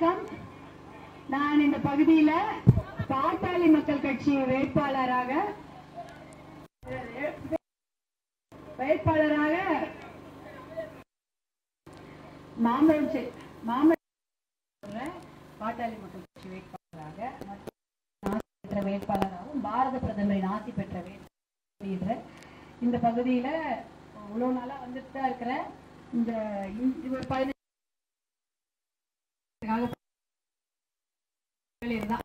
வணக்கம் நான் இந்த பகுதியில பாட்டாளி மக்கள் கட்சி வேட்பாளராக வேட்பாளராக மாம்பழம் செ- மாம்பழம் சொல்றேன். பாட்டாளி மக்கள் கட்சி வேட்பாளராக மற்றும் ஆசி பெற்ற வேட்பாளராகவும் பாரத பிரதமரின் ஆசி பெற்ற வேட்பாளர் இந்த பகுதியில இவ்வளவு நாளா வந்துட்டு தான் இருக்கிறேன் இந்த இந்த ஒரு பதினஞ்சு இதுதான்.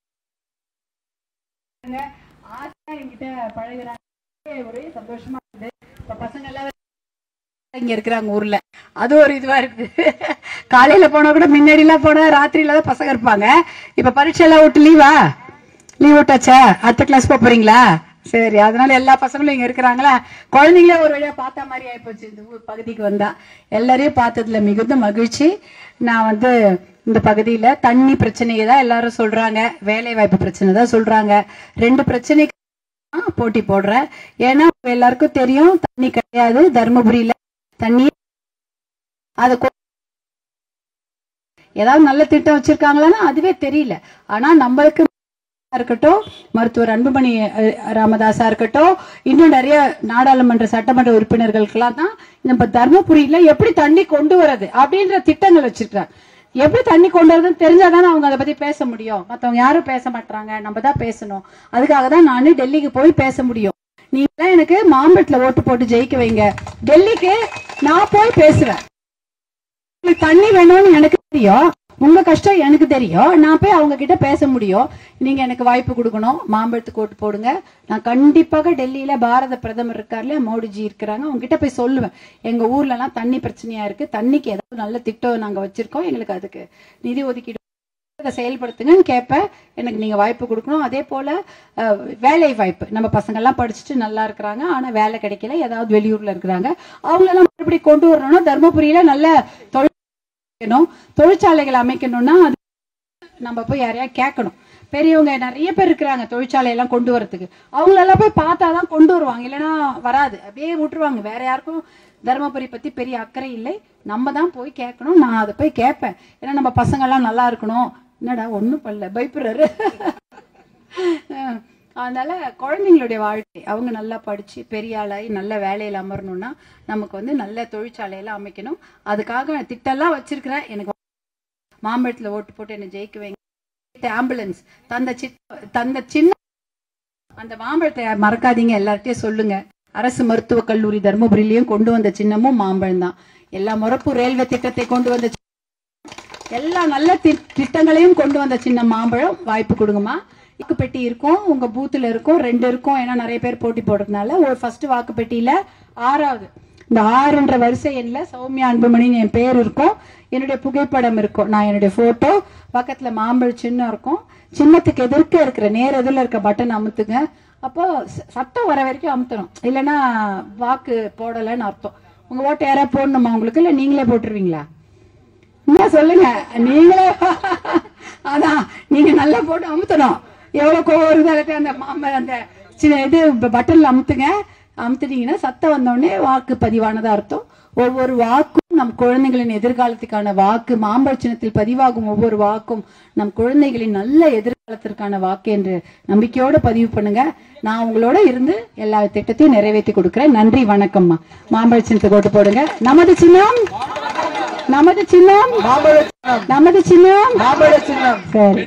ஆசையா என்கிட்ட பழகுறாங்க ஒரே சந்தோஷமா இருக்குது இப்ப பசங்க எல்லாம் இங்க இருக்கிறாங்க ஊர்ல அது ஒரு இதுவா இருக்கு காலையில போனா கூட முன்னாடி எல்லாம் போனா ராத்திரியில தான் பசங்க இருப்பாங்க இப்ப பரீட்சை எல்லாம் விட்டு லீவா லீவ் விட்டாச்சா அடுத்த கிளாஸ் போக போறீங்களா சரி அதனால எல்லா பசங்களும் இங்க இருக்கிறாங்களா குழந்தைங்களே ஒரு வழியா பார்த்த மாதிரி ஆயிப்போச்சு இந்த ஊர் பகுதிக்கு வந்தா எல்லாரையும் பார்த்ததுல மிகுந்த மகிழ்ச்சி நான் வந்து இந்த பகுதியில தண்ணி பிரச்சனையை தான் எல்லாரும் சொல்றாங்க வேலை வாய்ப்பு பிரச்சனை தான் சொல்றாங்க ரெண்டு பிரச்சனைக்கு தான் போட்டி போடுறேன் ஏன்னா உங்க எல்லாருக்கும் தெரியும் தண்ணி கிடையாது தருமபுரியில தண்ணி அது கொ- ஏதாவது நல்ல திட்டம் வச்சிருக்காங்களான்னா அதுவே தெரியல ஆனா நம்மளுக்கு இருக்கட்டும் மருத்துவர் அன்புமணி அஹ், ராமதாஸா இருக்கட்டும் இன்னும் நிறைய நாடாளுமன்ற சட்டமன்ற உறுப்பினர்களுக்கெல்லாம் தான் நம்ம தர்மபுரியில எப்படி தண்ணி கொண்டு வரது அப்படின்ற திட்டங்கள் வச்சிருக்காங்க எப்படி தண்ணி கொண்டு வரதுன்னு தெரிஞ்சாதானே அவங்க அதை பத்தி பேச முடியும் மத்தவங்க யாரும் பேச மாட்டாங்க நம்ம தான் பேசணும் அதுக்காக தான் நானு டெல்லிக்கு போய் பேச முடியும் நீங்க எனக்கு மாம்பழத்துல ஓட்டு போட்டு ஜெயிக்க வைங்க டெல்லிக்கு நான் போய் பேசுவேன் உங்களுக்கு தண்ணி வேணும்னு எனக்கு தெரியும் உங்க கஷ்டம் எனக்கு தெரியும் நான் போய் அவங்க கிட்ட பேச முடியும் நீங்க எனக்கு வாய்ப்பு கொடுக்கணும் மாம்பழத்துக்கு ஓட்டு போடுங்க நான் கண்டிப்பாக டெல்லியில பாரத பிரதமர் இருக்கார்ல மோடிஜி இருக்கிறாங்க அவங்க கிட்ட போய் சொல்லுவேன் எங்க ஊர்ல எல்லாம் தண்ணி பிரச்சனையா இருக்கு தண்ணிக்கு ஏதாவது நல்ல திட்டம் நாங்க வச்சிருக்கோம் எங்களுக்கு அதுக்கு நிதி ஒதுக்கீடு அதை செயல்படுத்துங்கன்னு கேட்பேன் எனக்கு நீங்க வாய்ப்பு கொடுக்கணும் அதே போல அஹ், வேலை வாய்ப்பு நம்ம பசங்க எல்லாம் படிச்சுட்டு நல்லா இருக்கிறாங்க ஆனா வேலை கிடைக்கல ஏதாவது வெளியூர்ல இருக்கிறாங்க அவங்களெல்லாம் மறுபடியும் கொண்டு வரணும்னா தர்மபுரியில நல்ல தொழில் அமைக்கணும் தொழிற்சாலைகள் அமைக்கணும்னா அது நம்ம போய் யாரையா கேட்கணும் பெரியவங்க நிறைய பேர் இருக்கிறாங்க தொழிற்சாலை எல்லாம் கொண்டு வரதுக்கு அவங்களெல்லாம் போய் பார்த்தாதான் கொண்டு வருவாங்க இல்லைன்னா வராது அப்படியே விட்டுருவாங்க வேற யாருக்கும் தர்மபுரி பத்தி பெரிய அக்கறை இல்லை நம்ம தான் போய் கேட்கணும் நான் அதை போய் கேட்பேன் ஏன்னா நம்ம பசங்க எல்லாம் நல்லா இருக்கணும் என்னடா ஒண்ணும் பண்ணல பயப்படுறாரு அஹ் அதனால குழந்தைங்களுடைய வாழ்க்கை அவங்க நல்லா படிச்சு பெரிய ஆளாகி நல்ல வேலையில அமரணும்னா நமக்கு வந்து நல்ல தொழிற்சாலையெல்லாம் அமைக்கணும் அதுக்காக நான் திட்டம்லாம் வச்சிருக்கிறேன் எனக்கு மாம்பழத்துல ஓட்டு போட்டு என்ன ஜெயிக்க வைங்க ஆம்புலன்ஸ் தந்த சி தந்த சின்ன அந்த மாம்பழத்தை மறக்காதீங்க எல்லார்ட்டையும் சொல்லுங்க அரசு மருத்துவக் கல்லூரி தர்மபுரியிலயும் கொண்டு வந்த சின்னமும் மாம்பழம் தான் எல்லா முறப்பு ரயில்வே திட்டத்தை கொண்டு வந்த சி- எல்லா நல்ல தி- திட்டங்களையும் கொண்டு வந்த சின்ன மாம்பழம் வாய்ப்பு கொடுங்கம்மா வாக்கு பெட்டி இருக்கும் உங்க பூத்துல இருக்கும் ரெண்டு இருக்கும் ஏன்னா நிறைய பேர் போட்டி போடுறதுனால ஒரு ஃபர்ஸ்ட் வாக்கு பெட்டியில ஆறாவது இந்த ஆறுன்ற வரிசை எண்ணில் சௌமியா அன்புமணின்னு என் பேர் இருக்கும் என்னுடைய புகைப்படம் இருக்கும் நான் என்னுடைய போட்டோ பக்கத்துல மாம்பழ சின்னம் இருக்கும் சின்னத்துக்கு எதிர்க்க இருக்கிற நேர் எதிரில் இருக்க பட்டன் அமுத்துங்க அப்போ ச- சத்தம் வர வரைக்கும் அமுத்தணும் இல்லைன்னா வாக்கு போடலைன்னு அர்த்தம் உங்க ஓட்டு யாராவது போடணுமா உங்களுக்கு இல்ல நீங்களே போட்டுருவீங்களா என்ன சொல்லுங்க நீங்களே அதான் நீங்க நல்லா போட்டு அமுத்தணும் எவ்வளவு கோவம் வருதோ அதுக்கு அந்த மாம அந்த சின்ன இது பட்டன்ல அமுத்துங்க அமுத்துட்டீங்கன்னா சத்தம் வந்த உடனே வாக்கு பதிவானதா அர்த்தம் ஒவ்வொரு வாக்கும் நம் குழந்தைகளின் எதிர்காலத்துக்கான வாக்கு மாம்பழ சின்னத்தில் பதிவாகும் ஒவ்வொரு வாக்கும் நம் குழந்தைகளின் நல்ல எதிர்காலத்திற்கான வாக்கு என்று நம்பிக்கையோட பதிவு பண்ணுங்க நான் உங்களோட இருந்து எல்லா திட்டத்தையும் நிறைவேற்றி கொடுக்கிறேன் நன்றி வணக்கம்மா மாம்பழ சின்னத்துக்கு ஓட்டு போடுங்க நமது சின்னம் நமது சின்னம் நமது சின்னம் சரி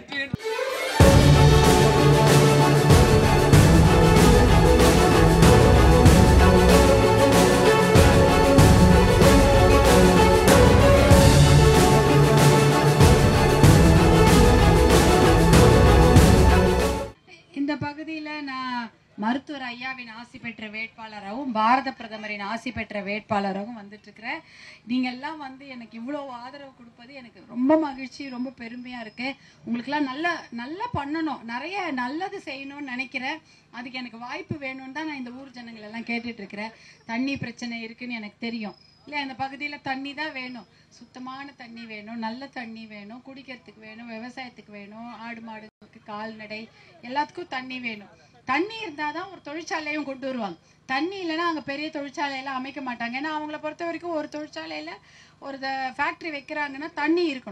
இந்த பகுதியில நான் மருத்துவர் ஐயாவின் ஆசி பெற்ற வேட்பாளராகவும் பாரத பிரதமரின் ஆசி பெற்ற வேட்பாளராகவும் வந்துட்டு இருக்கிறேன் நீங்க எல்லாம் வந்து எனக்கு இவ்வளவு ஆதரவு கொடுப்பது எனக்கு ரொம்ப மகிழ்ச்சி ரொம்ப பெருமையா இருக்கு உங்களுக்கெல்லாம் நல்ல நல்லா பண்ணணும் நிறைய நல்லது செய்யணும்னு நினைக்கிறேன் அதுக்கு எனக்கு வாய்ப்பு வேணும்னு தான் நான் இந்த ஊர் ஜனங்கள் எல்லாம் கேட்டுட்டு இருக்கிறேன் தண்ணி பிரச்சனை இருக்குன்னு எனக்கு தெரியும் இல்லை அந்த பகுதியில தண்ணி தான் வேணும் சுத்தமான தண்ணி வேணும் நல்ல தண்ணி வேணும் குடிக்கிறதுக்கு வேணும் விவசாயத்துக்கு வேணும் ஆடு மாடுகளுக்கு கால்நடை எல்லாத்துக்கும் தண்ணி வேணும் தண்ணி இருந்தாதான் ஒரு தொழிற்சாலையும் கொண்டு வருவாங்க தண்ணி இல்லைன்னா அங்க பெரிய தொழிற்சாலையெல்லாம் அமைக்க மாட்டாங்க ஏன்னா அவங்கள பொறுத்த வரைக்கும் ஒரு தொழிற்சாலையில ஒரு ஃபேக்டரி வைக்கிறாங்கன்னா தண்ணி இருக்கணும்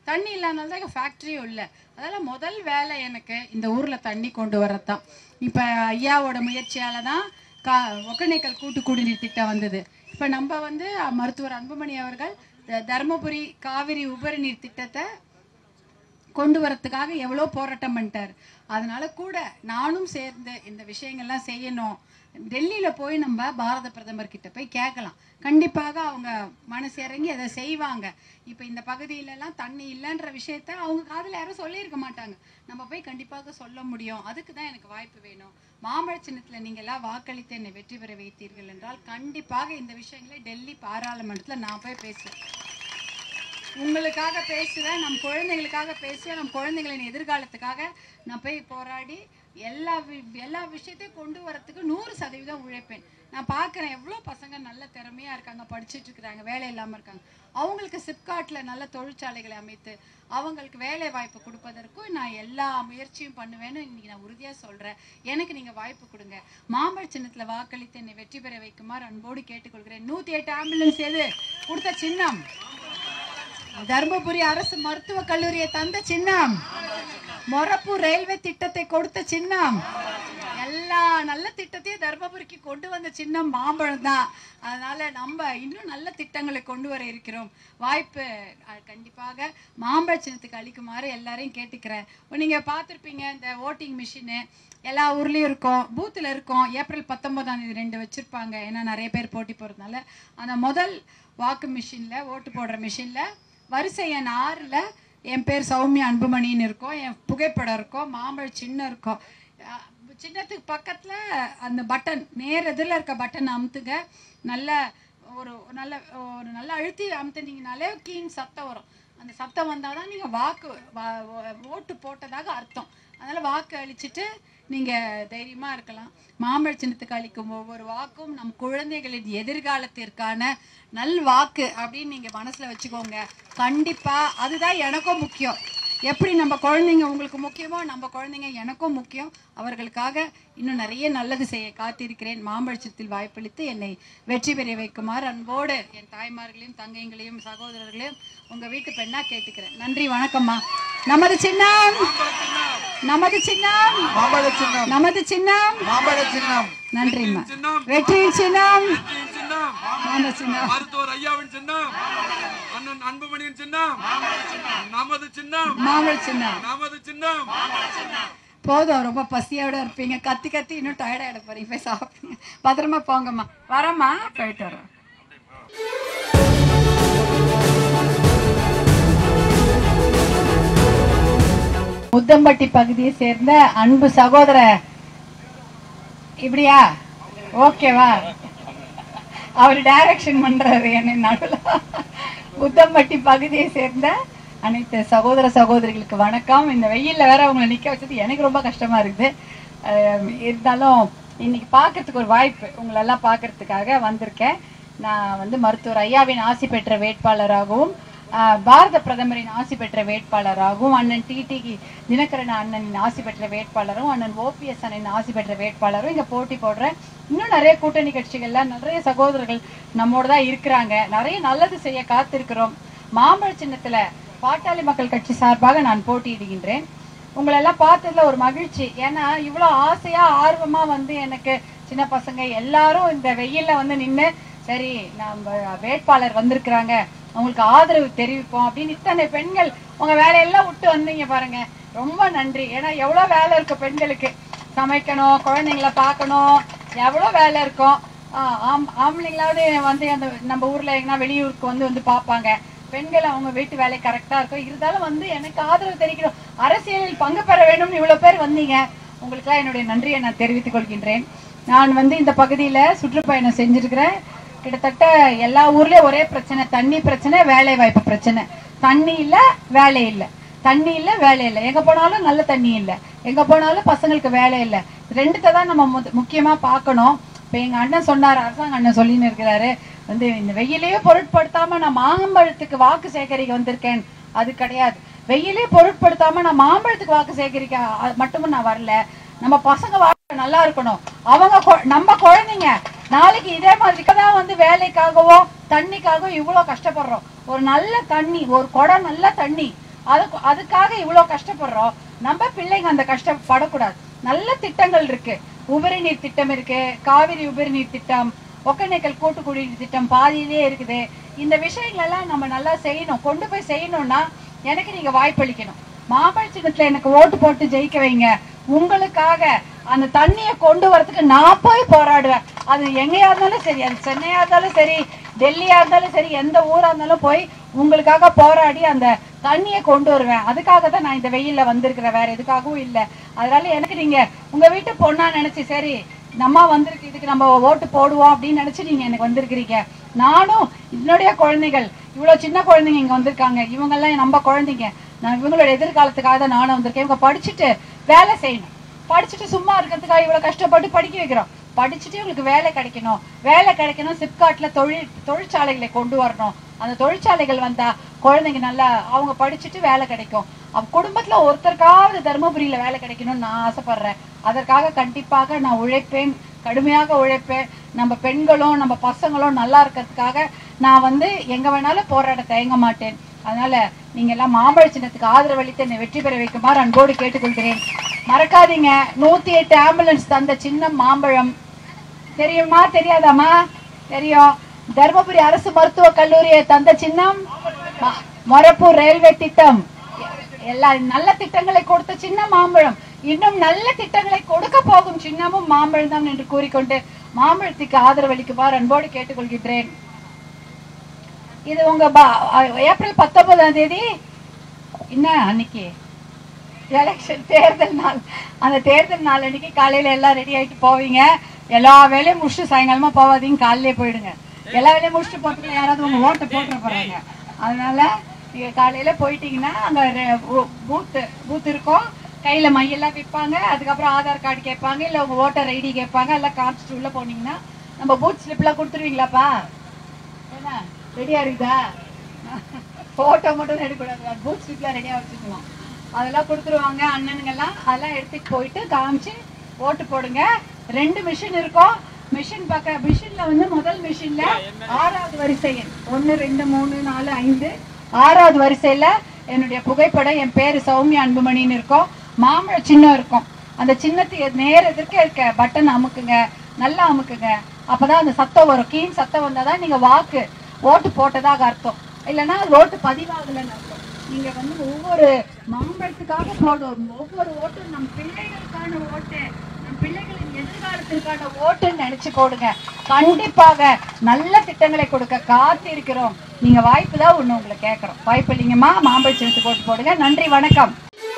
தண்ணி இல்லாதனால தான் எங்கள் ஃபேக்ட்ரியும் இல்லை அதனால் முதல் வேலை எனக்கு இந்த ஊரில் தண்ணி கொண்டு வரதான் இப்போ ஐயாவோட முயற்சியால் தான் கா ஒகேனக்கல் கூட்டு குடிநீர் திட்டம் வந்தது இப்போ நம்ம வந்து அஹ், மருத்துவர் அன்புமணி அவர்கள் த- தருமபுரி காவிரி உபரி நீர் திட்டத்தை கொண்டு வரத்துக்காக எவ்வளோ போராட்டம் பண்ணிட்டார் அதனால கூட நானும் சேர்ந்து இந்த விஷயங்கள்லாம் செய்யணும் டெல்லியில போய் நம்ம பாரத பிரதமர் கிட்ட போய் கேட்கலாம் கண்டிப்பாக அவங்க மனசு இறங்கி அதை செய்வாங்க இப்போ இந்த பகுதியில எல்லாம் தண்ணி இல்லைன்ற விஷயத்த அவங்க காதுல யாரும் சொல்லியிருக்க மாட்டாங்க நம்ம போய் கண்டிப்பாக சொல்ல முடியும் அதுக்கு தான் எனக்கு வாய்ப்பு வேணும் மாம்பழ சின்னத்துல நீங்க எல்லாம் வாக்களித்து என்னை வெற்றி பெற வைத்தீர்கள் என்றால் கண்டிப்பாக இந்த விஷயங்களை டெல்லி பாராளுமன்றத்துல நான் போய் பேசுவேன் உங்களுக்காக பேசுவேன் நம் குழந்தைகளுக்காக பேசுவேன் நம் குழந்தைகளின் எதிர்காலத்துக்காக நான் போய் போராடி எல்லா வி- எல்லா விஷயத்தையும் கொண்டு வரத்துக்கு நூறு சதவீதம் உழைப்பேன் நான் பார்க்குறேன் எவ்வளோ பசங்க நல்ல திறமையா இருக்காங்க படிச்சுட்டு இருக்கிறாங்க வேலை இல்லாமல் இருக்காங்க அவங்களுக்கு சிப்காட்டில் நல்ல தொழிற்சாலைகளை அமைத்து அவங்களுக்கு வேலை வாய்ப்பு கொடுப்பதற்கும் நான் எல்லா முயற்சியும் பண்ணுவேன்னு இன்னைக்கு நான் உறுதியாக சொல்கிறேன் எனக்கு நீங்கள் வாய்ப்பு கொடுங்க மாம்பழ சின்னத்தில் வாக்களித்து என்னை வெற்றி பெற வைக்குமாறு அன்போடு கேட்டுக்கொள்கிறேன் நூற்றி எட்டு ஆம்புலன்ஸ் எது கொடுத்த சின்னம் தர்மபுரி அரசு மருத்துவக் கல்லூரியை தந்த சின்னம் மொரப்பூர் ரயில்வே திட்டத்தை கொடுத்த சின்னம் எல்லா நல்ல திட்டத்தையும் தர்மபுரிக்கு கொண்டு வந்த சின்னம் மாம்பழம் தான் அதனால நம்ம இன்னும் நல்ல திட்டங்களை கொண்டு வர இருக்கிறோம் வாய்ப்பு அஹ், கண்டிப்பாக மாம்பழ சின்னத்துக்கு அளிக்குமாறு எல்லாரையும் கேட்டுக்கிறேன் நீங்க பார்த்துருப்பீங்க இந்த ஓட்டிங் மிஷினு எல்லா ஊர்லயும் இருக்கும் பூத்துல இருக்கும் ஏப்ரல் பத்தொன்பதாம் தேதி ரெண்டு வச்சிருப்பாங்க ஏன்னா நிறைய பேர் போட்டி போறதுனால அந்த முதல் வாக்கு மிஷின்ல ஓட்டு போடுற மிஷின்ல வரிசை எண் ஆறுல என் பேர் சௌமியா அன்புமணின்னு இருக்கும் என் புகைப்படம் இருக்கும் மாம்பழ சின்னம் இருக்கும் அஹ் சின்னத்துக்கு பக்கத்துல அந்த பட்டன் நேர் எதிரில் இருக்க பட்டன் அமுத்துங்க நல்ல ஒரு நல்ல ஒரு நல்ல அழுத்தி அமுத்துனீங்கனாலே கீன் சத்தம் வரும் அந்த சத்தம் வந்தால் தான் நீங்கள் வாக்கு வா- வா- ஓட்டு போட்டதாக அர்த்தம் அதனால் வாக்கு அளிச்சுட்டு நீங்கள் தைரியமாக இருக்கலாம் மாம்பழ சின்னத்துக்கு அளிக்கும் ஒவ்வொரு வாக்கும் நம் குழந்தைகளின் எதிர்காலத்திற்கான நல் வாக்கு அப்படின்னு நீங்கள் மனசில் வச்சுக்கோங்க கண்டிப்பாக அதுதான் எனக்கும் முக்கியம் எப்படி நம்ம குழந்தைங்க உங்களுக்கு முக்கியமோ நம்ம குழந்தைங்க எனக்கும் முக்கியம் அவர்களுக்காக இன்னும் நிறைய நல்லது செய்ய காத்திருக்கிறேன் மாம்பழச்சத்தில் வாய்ப்பளித்து என்னை வெற்றி பெற வைக்குமாறு அன்போடு என் தாய்மார்களையும் தங்கைங்களையும் சகோதரர்களையும் உங்க வீட்டு பெண்ணா கேட்டுக்கிறேன் நன்றி வணக்கம்மா நமது சின்னம் நமது சின்னம் மாம்பழ சின்னம் நமது சின்னம் மாம்பழ சின்னம் நன்றிம்மா சின்னம் வெற்றியின் சின்னம் வெற்றியின் சின்னம் மாம்பழ சின்னம் மருத்துவர் ஐயாவின் சின்னம் அண்ணன் அன்புமணியின் சின்னம் நமது சின்னம் மாம்பழ சின்னம் நமது சின்னம் போதும் ரொம்ப பசியோட இருப்பீங்க கத்தி கத்தி இன்னும் டயர்டாயிட போறீங்க போய் சாப்பிடுங்க பத்திரமா போங்கம்மா வரம்மா போயிட்டு வரோம் முத்தம்பட்டி பகுதியை சேர்ந்த அன்பு சகோதர இப்படியா ஓகேவா அவர் டைரக்ஷன் பண்றாரு என்னை நடுவில் முத்தம்பட்டி பகுதியை சேர்ந்த அனைத்து சகோதர சகோதரிகளுக்கு வணக்கம் இந்த வெயில்ல வேற அவங்களை நிக்க வச்சது எனக்கு ரொம்ப கஷ்டமா இருக்குது அஹ் இருந்தாலும் இன்னைக்கு பார்க்கறதுக்கு ஒரு வாய்ப்பு உங்களெல்லாம் பார்க்கறதுக்காக வந்திருக்கேன் நான் வந்து மருத்துவர் ஐயாவின் ஆசி பெற்ற வேட்பாளராகவும் ஆஹ் பாரத பிரதமரின் ஆசி பெற்ற வேட்பாளராகவும் அண்ணன் டிடி தினகரன் அண்ணனின் ஆசி பெற்ற வேட்பாளரும் அண்ணன் ஓபிஎஸ் அண்ணன் ஆசி பெற்ற வேட்பாளரும் இங்க போட்டி போடுறேன் இன்னும் நிறைய கூட்டணி கட்சிகள்ல நிறைய சகோதரர்கள் நம்மோட தான் இருக்கிறாங்க நிறைய நல்லது செய்ய காத்திருக்கிறோம் மாம்பழ சின்னத்துல பாட்டாளி மக்கள் கட்சி சார்பாக நான் போட்டியிடுகின்றேன் உங்களை எல்லாம் பார்த்ததுல ஒரு மகிழ்ச்சி ஏன்னா இவ்வளவு ஆசையா ஆர்வமா வந்து எனக்கு சின்ன பசங்க எல்லாரும் இந்த வெயில்ல வந்து நின்னு சரி நம்ம வேட்பாளர் வந்திருக்கிறாங்க அவங்களுக்கு ஆதரவு தெரிவிப்போம் அப்படின்னு இத்தனை பெண்கள் உங்க வேலையெல்லாம் விட்டு வந்தீங்க பாருங்க ரொம்ப நன்றி ஏன்னா எவ்வளவு வேலை இருக்கு பெண்களுக்கு சமைக்கணும் குழந்தைங்கள பார்க்கணும் எவ்வளவு வேலை இருக்கும் ஆஹ் ஆம்- ஆம்பளைங்களாவது வந்து அந்த நம்ம ஊர்ல எங்கன்னா வெளியூருக்கு வந்து வந்து பார்ப்பாங்க பெண்கள் அவங்க வீட்டு வேலை கரெக்டா இருக்கும் இருந்தாலும் வந்து எனக்கு ஆதரவு தெரிவிக்கணும் அரசியலில் பங்கு பெற வேண்டும்னு இவ்வளவு பேர் வந்தீங்க உங்களுக்கெல்லாம் என்னுடைய நன்றியை நான் தெரிவித்துக் கொள்கின்றேன் நான் வந்து இந்த பகுதியில சுற்றுப்பயணம் செஞ்சிருக்கிறேன் கிட்டத்தட்ட எல்லா ஊர்லயும் ஒரே பிரச்சனை தண்ணி பிரச்சனை வேலை வாய்ப்பு பிரச்சனை தண்ணி இல்ல வேலை இல்ல தண்ணி இல்ல வேலை இல்ல எங்க போனாலும் நல்ல தண்ணி இல்ல எங்க போனாலும் பசங்களுக்கு வேலை இல்ல ரெண்டுத்தை தான் நம்ம முத- முக்கியமா பார்க்கணும் இப்ப எங்க அண்ணன் சொன்னார் அரசாங்க அண்ணன் சொல்லின்னு இருக்கிறாரு வந்து இந்த வெயிலையே பொருட்படுத்தாம நான் மாம்பழத்துக்கு வாக்கு சேகரிக்க வந்திருக்கேன் அது கிடையாது வெயிலே பொருட்படுத்தாம நான் மாம்பழத்துக்கு வாக்கு சேகரிக்க அ- மட்டுமும் நான் வரல நம்ம பசங்க வாழ்க்கை நல்லா இருக்கணும் அவங்க கொ- நம்ம குழந்தைங்க நாளைக்கு இதே மாதிரி தான் வந்து வேலைக்காகவோ தண்ணிக்காகவோ இவ்வளவு கஷ்டப்படுறோம் ஒரு நல்ல தண்ணி ஒரு குடம் நல்ல தண்ணி அதுக்கு அதுக்காக இவ்வளவு கஷ்டப்படுறோம் நம்ம பிள்ளைங்க அந்த கஷ்டப்படக்கூடாது நல்ல திட்டங்கள் இருக்கு உபரி நீர் திட்டம் இருக்கு காவிரி உபரி நீர் திட்டம் ஒக்கநேக்கல் கூட்டு குடிநீர் திட்டம் பாதியிலே இருக்குது இந்த விஷயங்கள் எல்லாம் நம்ம நல்லா செய்யணும் கொண்டு போய் செய்யணும்னா எனக்கு நீங்க வாய்ப்பளிக்கணும் மாம்பழ சின்னத்துல எனக்கு ஓட்டு போட்டு ஜெயிக்க வைங்க உங்களுக்காக அந்த தண்ணியை கொண்டு வரதுக்கு நான் போய் போராடுவேன் அது எங்கேயா இருந்தாலும் சரி அது சென்னையா இருந்தாலும் சரி டெல்லியா இருந்தாலும் சரி எந்த ஊரா இருந்தாலும் போய் உங்களுக்காக போராடி அந்த தண்ணியை கொண்டு வருவேன் அதுக்காக தான் நான் இந்த வெயில்ல வந்திருக்கிறேன் வேற எதுக்காகவும் இல்ல அதனால எனக்கு நீங்க உங்க வீட்டு பொண்ணா நினைச்சு சரி நம்ம வந்திருக்கு இதுக்கு நம்ம ஓட்டு போடுவோம் அப்படின்னு நினைச்சு நீங்க எனக்கு வந்திருக்கிறீங்க நானும் என்னுடைய குழந்தைகள் இவ்வளவு சின்ன குழந்தைங்க இங்க வந்திருக்காங்க இவங்க எல்லாம் நம்ம குழந்தைங்க நான் இவங்களோட எதிர்காலத்துக்காக தான் நானும் வந்திருக்கேன் இவங்க படிச்சுட்டு வேலை செய்யணும் படிச்சுட்டு சும்மா இருக்கிறதுக்காக இவ்வளவு கஷ்டப்பட்டு படிக்க வைக்கிறோம் படிச்சுட்டு இவங்களுக்கு வேலை கிடைக்கணும் வேலை கிடைக்கணும் சிப்காட்ல தொழில் தொழிற்சாலைகளை கொண்டு வரணும் அந்த தொழிற்சாலைகள் வந்தா குழந்தைங்க நல்லா அவங்க படிச்சுட்டு வேலை கிடைக்கும் அவ குடும்பத்துல ஒருத்தருக்காவது தருமபுரியில வேலை கிடைக்கணும்னு நான் ஆசைப்படுறேன் அதற்காக கண்டிப்பாக நான் உழைப்பேன் கடுமையாக உழைப்பேன் நம்ம பெண்களும் நம்ம பசங்களும் நல்லா இருக்கிறதுக்காக நான் வந்து எங்க வேணாலும் போராட தயங்க மாட்டேன் அதனால நீங்க எல்லாம் மாம்பழ சின்னத்துக்கு ஆதரவு அளித்து என்னை வெற்றி பெற வைக்குமாறு அன்போடு கேட்டுக்கொள்கிறேன் மறக்காதீங்க நூத்தி எட்டு ஆம்புலன்ஸ் தந்த சின்னம் மாம்பழம் தெரியுமா தெரியாதாமா தெரியும் தர்மபுரி அரசு மருத்துவக் கல்லூரியை தந்த சின்னம் ம- மொரப்பூர் ரயில்வே திட்டம் எல்லா நல்ல திட்டங்களை கொடுத்த சின்ன மாம்பழம் இன்னும் நல்ல திட்டங்களை கொடுக்க போகும் சின்னமும் மாம்பழம் தான் என்று கூறிக்கொண்டு மாம்பழத்துக்கு ஆதரவு அளிக்குமாறு அன்போடு கேட்டுக்கொள்கின்றேன் இது உங்க பா- ஏப்ரல் பத்தொன்பதாம் தேதி என்ன அன்னைக்கு எலெக்ஷன் தேர்தல் நாள் அந்த தேர்தல் நாள் அன்னைக்கு காலையில எல்லாம் ரெடி ஆயிட்டு போவீங்க எல்லா வேலையும் முடிச்சுட்டு சாயங்காலமா போவாதீங்க காலையிலே போயிடுங்க எல்லா வேலையும் முடிச்சுட்டு போறதுல யாராவது உங்க ஓட்டை போட்டுற போறாங்க அதனால நீங்க காலையில போயிட்டீங்கன்னா அங்க பூத் பூத் இருக்கும் கையில மையெல்லாம் விற்பாங்க அதுக்கப்புறம் ஆதார் கார்டு கேட்பாங்க இல்ல உங்க ஓட்டர் ஐடி கேட்பாங்க எல்லாம் காமிச்சிட்டு உள்ள போனீங்கன்னா நம்ம பூத் ஸ்லிப் எல்லாம் கொடுத்துருவீங்களாப்பா என்ன ரெடியா இருக்குதா போட்டோ மட்டும் எடுக்கக்கூடாது பூத் ஸ்லிப்லாம் ரெடியா வச்சுக்கணும் அதெல்லாம் கொடுத்துருவாங்க அண்ணனுங்கெல்லாம் அதெல்லாம் எடுத்துட்டு போயிட்டு காமிச்சு ஓட்டு போடுங்க ரெண்டு மிஷின் இருக்கும் மிஷின் பக்க மிஷின்ல வந்து முதல் மிஷின்ல ஆறாவது வரிசை எண் ஒன்னு ரெண்டு மூணு நாலு ஐந்து ஆறாவது வரிசையில என்னுடைய புகைப்படம் என் பேரு சௌமியா அன்புமணின்னு இருக்கும் மாம்பழ சின்னம் இருக்கும் அந்த சின்னத்துக்கு நேர எதிர்க்க இருக்க பட்டன் அமுக்குங்க நல்லா அமுக்குங்க அப்பதான் அந்த சத்தம் வரும் கீழ் சத்தம் வந்தாதான் நீங்க வாக்கு ஓட்டு போட்டதாக அர்த்தம் இல்லைன்னா ஓட்டு பதிவாகலைன்னு அர்த்தம் நீங்க வந்து ஒவ்வொரு மாம்பழத்துக்காக போடும் ஒவ்வொரு ஓட்டும் நம் பிள்ளைகளுக்கான ஓட்டு நம் பிள்ளைகளின் எதிர்காலத்திற்கான ஓட்டுன்னு நினைச்சு போடுங்க கண்டிப்பாக நல்ல திட்டங்களை கொடுக்க காத்து இருக்கிறோம் நீங்க வாய்ப்பு தான் ஒண்ணு உங்களை கேட்கறோம் வாய்ப்பு இல்லைங்கம்மா மாம்பழ சின்னத்துக்கு ஓட்டு போடுங்க நன்றி வணக்கம்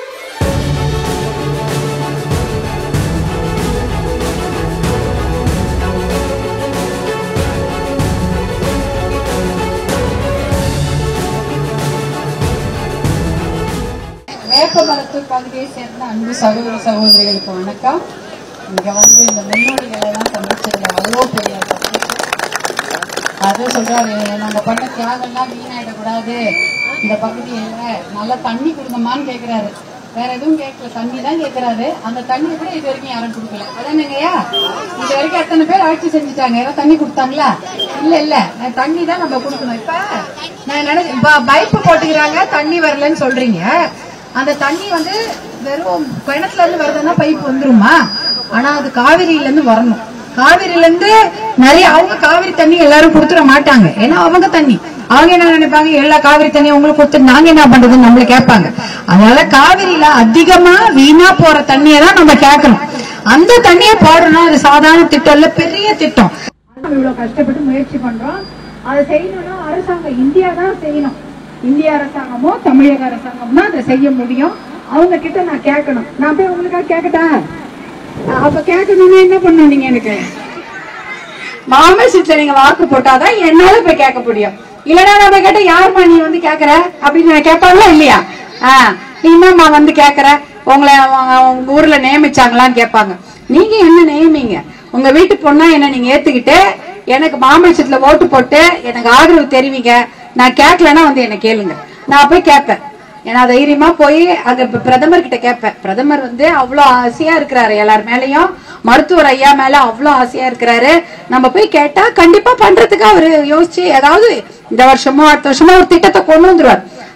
வேப்பமரத்தூர் பகுதியை சேர்ந்த அன்பு சகோதர சகோதரிகளுக்கு வணக்கம் இங்க வந்து இந்த முன்னோடிகளை எல்லாம் சந்திச்சதுல அவ்வளோ பெரிய சந்தோஷம். அது சொல்றாரு நாங்க பண்ண தியாகம்லாம் வீணாயிடக்கூடாது இந்த பகுதியில நல்லா தண்ணி கொடுங்கம்மான்னு கேக்குறாரு வேற எதுவும் கேட்கல தண்ணி தான் கேக்குறாரு அந்த தண்ணி கூட இது வரைக்கும் யாரும் கொடுக்கல அதானங்கய்யா இது வரைக்கும் எத்தனை பேர் ஆட்சி செஞ்சுட்டாங்க யாராவது தண்ணி கொடுத்தாங்களா இல்ல இல்ல நான் தண்ணி தான் நம்ம கொடுக்கணும் இப்ப நான் நினைச்சு இப்ப பைப்பு போட்டுக்கிறாங்க தண்ணி வரலன்னு சொல்றீங்க அந்த தண்ணி வந்து வெறும் கிணத்துல இருந்து வருதுன்னா பைப் வந்துருமா ஆனா அது காவிரியில இருந்து வரணும் காவிரியில இருந்து நிறைய அவங்க காவிரி தண்ணி எல்லாரும் கொடுத்துட மாட்டாங்க ஏன்னா அவங்க தண்ணி அவங்க என்ன நினைப்பாங்க எல்லா காவிரி தண்ணி உங்களுக்கு கொடுத்து நாங்க என்ன பண்றதுன்னு நம்மள கேட்பாங்க அதனால காவிரியில அதிகமா வீணா போற தண்ணியை தான் நம்ம கேட்கணும் அந்த தண்ணியை போடணும் அது சாதாரண திட்டம் இல்ல பெரிய திட்டம் நம்ம இவ்வளவு கஷ்டப்பட்டு முயற்சி பண்றோம் அதை செய்யணும்னா அரசாங்கம் இந்தியா தான் செய்யணும் இந்திய அரசாங்கமோ தமிழக அரசாங்கம் தான் அதை செய்ய முடியும் அவங்க கிட்ட நான் கேட்கணும் நான் போய் உங்களுக்காக கேட்கட்டா அப்ப கேட்கணும்னா என்ன பண்ணணும் நீங்க எனக்கு மாமசத்துல நீங்க வாக்கு போட்டாதான் என்னால போய் கேட்க முடியும் இல்லனா நம்ம கேட்ட யாரும்மா நீ வந்து கேக்குற அப்படின்னு நான் கேட்பாங்களா இல்லையா ஆஹ் நீ என்னம்மா வந்து கேக்குற உங்களை அவங்க உங்க ஊர்ல நியமிச்சாங்களான்னு கேட்பாங்க நீங்க என்ன நியமிங்க உங்க வீட்டு பொண்ணா என்ன நீங்க ஏத்துக்கிட்டு எனக்கு மாமல்லத்துல ஓட்டு போட்டு எனக்கு ஆதரவு தெரிவிங்க நான் கேட்கலன்னா வந்து என்ன கேளுங்க நான் போய் கேட்பேன் ஏன்னா தைரியமா போய் அங்க இப்ப பிரதமர் கிட்ட கேட்பேன் பிரதமர் வந்து அவ்வளவு ஆசையா இருக்கிறாரு எல்லார் மேலயும் மருத்துவர் ஐயா மேல அவ்வளவு ஆசையா இருக்கிறாரு நம்ம போய் கேட்டா கண்டிப்பா பண்றதுக்கு அவரு யோசிச்சு ஏதாவது இந்த வருஷமோ அடுத்த வருஷமோ ஒரு திட்டத்தை கொண்டு வந்துருவார்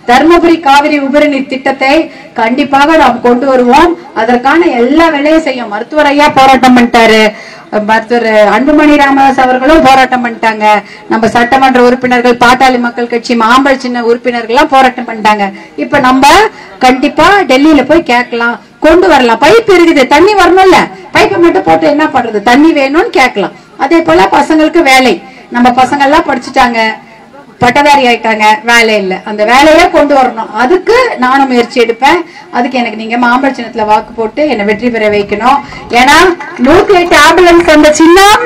தர்மபுரி காவிரி உபரி நீர் திட்டத்தை கண்டிப்பாக நாம் கொண்டு வருவோம் அதற்கான எல்லா வேலையும் செய்யும் மருத்துவர் ஐயா போராட்டம் பண்ணிட்டாரு மருத்துவர் அன்புமணி ராமதாஸ் அவர்களும் போராட்டம் பண்ணிட்டாங்க நம்ம சட்டமன்ற உறுப்பினர்கள் பாட்டாளி மக்கள் கட்சி மாம்பழ சின்ன உறுப்பினர்கள் எல்லாம் போராட்டம் பண்ணிட்டாங்க இப்ப நம்ம கண்டிப்பா டெல்லியில போய் கேட்கலாம் கொண்டு வரலாம் பைப் இருக்குது தண்ணி வரணும்ல பைப்பை மட்டும் போட்டு என்ன பண்றது தண்ணி வேணும்னு கேட்கலாம் அதே போல பசங்களுக்கு வேலை நம்ம பசங்க எல்லாம் படிச்சுட்டாங்க பட்டதாரி ஆயிட்டாங்க வேலை இல்ல அந்த வேலையை கொண்டு வரணும் அதுக்கு நானும் முயற்சி எடுப்பேன் அதுக்கு எனக்கு நீங்க மாம்பழ சின்னத்துல வாக்கு போட்டு என்னை வெற்றி பெற வைக்கணும் ஏன்னா நூத்தி எட்டு ஆம்புலன்ஸ் அந்த சின்னம்